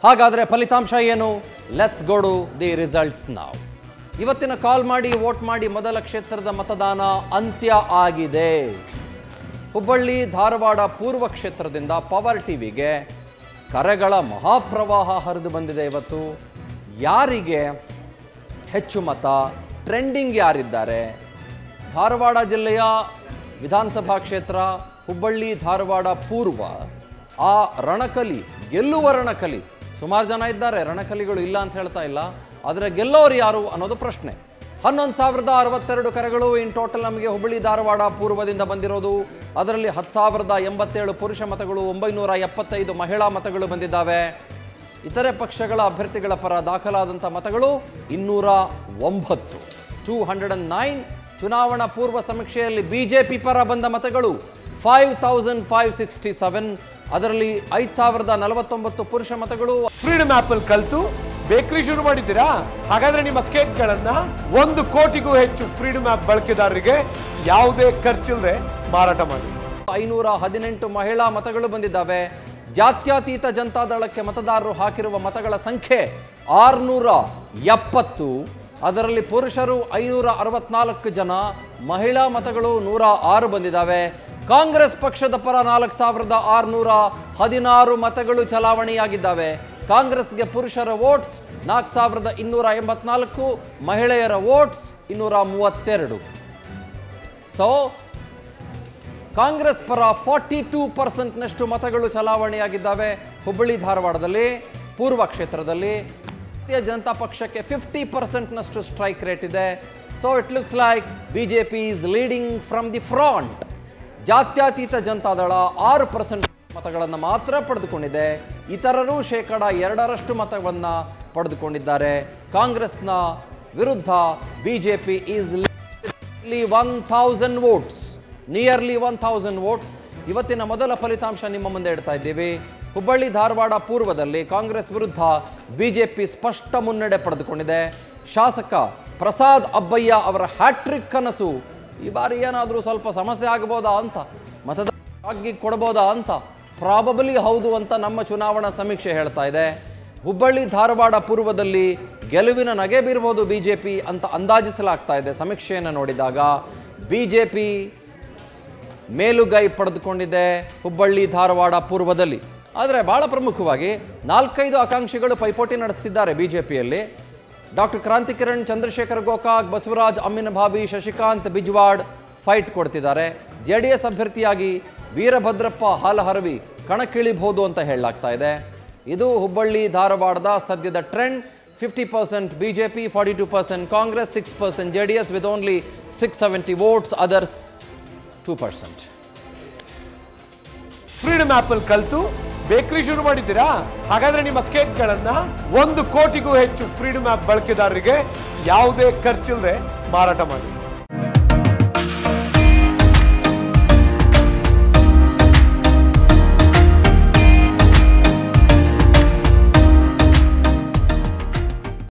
ಹಾಗಾದರೆ ಫಲಿತಾಂಶ ಏನು ಲೆಟ್ಸ್ ಗೋಡು ದಿ ರಿಸಲ್ಟ್ಸ್ ನಾವು ಇವತ್ತಿನ ಕಾಲ್ ಮಾಡಿ ವೋಟ್ ಮಾಡಿ ಮೊದಲ ಕ್ಷೇತ್ರದ ಮತದಾನ ಅಂತ್ಯ ಆಗಿದೆ ಹುಬ್ಬಳ್ಳಿ ಧಾರವಾಡ ಪೂರ್ವ ಕ್ಷೇತ್ರದಿಂದ ಪವರ್ ಟಿವಿಗೆ ಕರೆಗಳ ಮಹಾಪ್ರವಾಹ ಹರಿದು ಬಂದಿದೆ ಇವತ್ತು ಯಾರಿಗೆ ಹೆಚ್ಚು ಮತ ಟ್ರೆಂಡಿಂಗ್ ಯಾರಿದ್ದಾರೆ ಧಾರವಾಡ ಜಿಲ್ಲೆಯ ವಿಧಾನಸಭಾ ಕ್ಷೇತ್ರ ಹುಬ್ಬಳ್ಳಿ ಧಾರವಾಡ ಪೂರ್ವ ಆ ರಣಕಲಿ ಗೆಲ್ಲುವ ರಣಕಲಿ ಸುಮಾರು ಜನ ಇದ್ದಾರೆ ರಣಕಲಿಗಳು ಇಲ್ಲ ಅಂತ ಹೇಳ್ತಾ ಇಲ್ಲ ಆದರೆ ಗೆಲ್ಲೋರು ಯಾರು ಅನ್ನೋದು ಪ್ರಶ್ನೆ ಹನ್ನೊಂದು ಸಾವಿರದ ಅರವತ್ತೆರಡು ಕರೆಗಳು ಇನ್ ಟೋಟಲ್ ನಮಗೆ ಹುಬ್ಬಳ್ಳಿ ಧಾರವಾಡ ಪೂರ್ವದಿಂದ ಬಂದಿರೋದು ಅದರಲ್ಲಿ ಹತ್ತು ಸಾವಿರದ ಎಂಬತ್ತೇಳು ಪುರುಷ ಮತಗಳು ಒಂಬೈನೂರ ಎಪ್ಪತ್ತೈದು ಮಹಿಳಾ ಮತಗಳು ಬಂದಿದ್ದಾವೆ ಇತರೆ ಪಕ್ಷಗಳ ಅಭ್ಯರ್ಥಿಗಳ ಪರ ದಾಖಲಾದಂಥ ಮತಗಳು ಇನ್ನೂರ ಒಂಬತ್ತು ಟೂ ಹಂಡ್ರೆಡ್ ಅಂಡ್ ನೈನ್ ಚುನಾವಣಾ ಪೂರ್ವ ಸಮೀಕ್ಷೆಯಲ್ಲಿ ಬಿಜೆಪಿ ಪರ ಬಂದ ಮತಗಳು five thousand five sixty seven ಅದರಲ್ಲಿ ಐದು ಸಾವಿರದ ನಲವತ್ತೊಂಬತ್ತು ಪುರುಷ ಮತಗಳು ಫ್ರೀಡಮ್ ಆಪ್ ಅಲ್ಲಿ ಕಲ್ತು ಬೇಕರಿ ಶುರು ಮಾಡಿದ್ದೀರಾ ಹಾಗಾದ್ರೆ ನಿಮ್ಮ ಕೇಕ್ಗಳನ್ನ ಒಂದು ಕೋಟಿಗೂ ಹೆಚ್ಚು ಫ್ರೀಡಮ್ ಆಪ್ ಬಳಕೆದಾರರಿಗೆ ಯಾವುದೇ ಖರ್ಚಿಲ್ಲದೆ ಮಾರಾಟ ಮಾಡಿ ಐನೂರ ಹದಿನೆಂಟು ಮಹಿಳಾ ಮತಗಳು ಬಂದಿದ್ದಾವೆ ಜಾತ್ಯತೀತ ಜನತಾದಳಕ್ಕೆ ಮತದಾರರು ಹಾಕಿರುವ ಮತಗಳ ಸಂಖ್ಯೆ ಆರುನೂರ ಎಪ್ಪತ್ತು ಅದರಲ್ಲಿ ಪುರುಷರು ಐನೂರ ಅರವತ್ನಾಲ್ಕು ಜನ ಮಹಿಳಾ ಮತಗಳು ನೂರ ಆರು ಬಂದಿದ್ದಾವೆ ಕಾಂಗ್ರೆಸ್ ಪಕ್ಷದ ಪರ ನಾಲ್ಕು ಸಾವಿರದ ಆರುನೂರ ಹದಿನಾರು ಮತಗಳು ಚಲಾವಣೆಯಾಗಿದ್ದಾವೆ ಕಾಂಗ್ರೆಸ್ಗೆ ಪುರುಷರ ವೋಟ್ಸ್ ನಾಲ್ಕು ಸಾವಿರದ ಇನ್ನೂರ ಎಂಬತ್ನಾಲ್ಕು ಮಹಿಳೆಯರ ವೋಟ್ಸ್ ಇನ್ನೂರ ಮೂವತ್ತೆರಡು ಸೊ ಕಾಂಗ್ರೆಸ್ ಪರ ಫಾರ್ಟಿ ಟೂ ಪರ್ಸೆಂಟ್ನಷ್ಟು ಮತಗಳು ಚಲಾವಣೆಯಾಗಿದ್ದಾವೆ ಹುಬ್ಬಳ್ಳಿ ಧಾರವಾಡದಲ್ಲಿ ಪೂರ್ವ ಕ್ಷೇತ್ರದಲ್ಲಿ ಭಾರತೀಯ ಜನತಾ ಪಕ್ಷಕ್ಕೆ ಫಿಫ್ಟಿ ಪರ್ಸೆಂಟ್ನಷ್ಟು ಸ್ಟ್ರೈಕ್ ರೇಟ್ ಇದೆ so it looks like B J P is leading from the front ಜಾತ್ಯತೀತ ಜನತಾದಳ ಆರು ಪರ್ಸೆಂಟ್ ಮತಗಳನ್ನು ಮಾತ್ರ ಪಡೆದುಕೊಂಡಿದೆ ಇತರರು ಶೇಕಡ ಎರಡರಷ್ಟು ಮತವನ್ನು ಪಡೆದುಕೊಂಡಿದ್ದಾರೆ ಕಾಂಗ್ರೆಸ್ನ ವಿರುದ್ಧ BJP is one thousand votes nearly one thousand votes ಇವತ್ತಿನ ಮೊದಲ ಫಲಿತಾಂಶ ನಿಮ್ಮ ಮುಂದೆ ಇಡ್ತಾ ಇದ್ದೀವಿ ಹುಬ್ಬಳ್ಳಿ ಧಾರವಾಡ ಪೂರ್ವದಲ್ಲಿ ಕಾಂಗ್ರೆಸ್ ವಿರುದ್ಧ ಬಿಜೆಪಿ ಸ್ಪಷ್ಟ ಮುನ್ನಡೆ ಪಡೆದುಕೊಂಡಿದೆ ಶಾಸಕ ಪ್ರಸಾದ್ ಅಬ್ಬಯ್ಯ ಅವರ ಹ್ಯಾಟ್ರಿಕ್ ಕನಸು ಈ ಬಾರಿ ಏನಾದರೂ ಸ್ವಲ್ಪ ಸಮಸ್ಯೆ ಆಗಬಹುದಾ ಅಂತ ಮತದಾರ ಕೊಡಬಹುದಾ ಅಂತ ಪ್ರಾಬಬಲಿ ಹೌದು ಅಂತ ನಮ್ಮ ಚುನಾವಣಾ ಸಮೀಕ್ಷೆ ಹೇಳ್ತಾ ಇದೆ ಹುಬ್ಬಳ್ಳಿ ಧಾರವಾಡ ಪೂರ್ವದಲ್ಲಿ ಗೆಲುವಿನ ನಗೆ ಬೀರ್ಬೋದು ಬಿಜೆಪಿ ಅಂತ ಅಂದಾಜಿಸಲಾಗ್ತಾ ಇದೆ ಸಮೀಕ್ಷೆಯನ್ನು ನೋಡಿದಾಗ ಬಿಜೆಪಿ ಮೇಲುಗೈ ಪಡೆದುಕೊಂಡಿದೆ ಹುಬ್ಬಳ್ಳಿ ಧಾರವಾಡ ಪೂರ್ವದಲ್ಲಿ ಆದರೆ ಬಹಳ ಪ್ರಮುಖವಾಗಿ ನಾಲ್ಕೈದು ಆಕಾಂಕ್ಷಿಗಳು ಪೈಪೋಟಿ ನಡೆಸ್ತಿದ್ದಾರೆ ಬಿಜೆಪಿಯಲ್ಲಿ ಡಾಕ್ಟರ್ ಕ್ರಾಂತಿಕಿರಣ್ ಚಂದ್ರಶೇಖರ್ ಗೋಕಾಕ್ ಬಸವರಾಜ್ ಅಮ್ಮಿನಭಾಬಿ ಶಶಿಕಾಂತ್ ಬಿಜ್ವಾಡ್ ಫೈಟ್ ಕೊಡ್ತಿದ್ದಾರೆ ಜೆ ಡಿ ಎಸ್ ಅಭ್ಯರ್ಥಿಯಾಗಿ ವೀರಭದ್ರಪ್ಪ ಹಾಲಹರವಿ ಕಣಕ್ಕಿಳಿಬಹುದು ಅಂತ ಹೇಳಲಾಗ್ತಾ ಇದೆ ಇದು ಹುಬ್ಬಳ್ಳಿ ಧಾರವಾಡದ ಸದ್ಯದ trend fifty percent B J P forty two percent Congress six percent J D S with only six seventy votes others two percent freedom app ಅಲ್ಲಿ ಕಲ್ತು ಬೇಕರಿ ಶುರು ಮಾಡಿದ್ದೀರಾ ಹಾಗಾದ್ರೆ ನಿಮ್ಮ ಕೇಕ್ಗಳನ್ನ ಒಂದು ಕೋಟಿಗೂ ಹೆಚ್ಚು ಫ್ರೀಡಮ್ ಆಪ್ ಬಳಕೆದಾರರಿಗೆ ಯಾವುದೇ ಖರ್ಚಿಲ್ಲದೆ ಮಾರಾಟ ಮಾಡಿ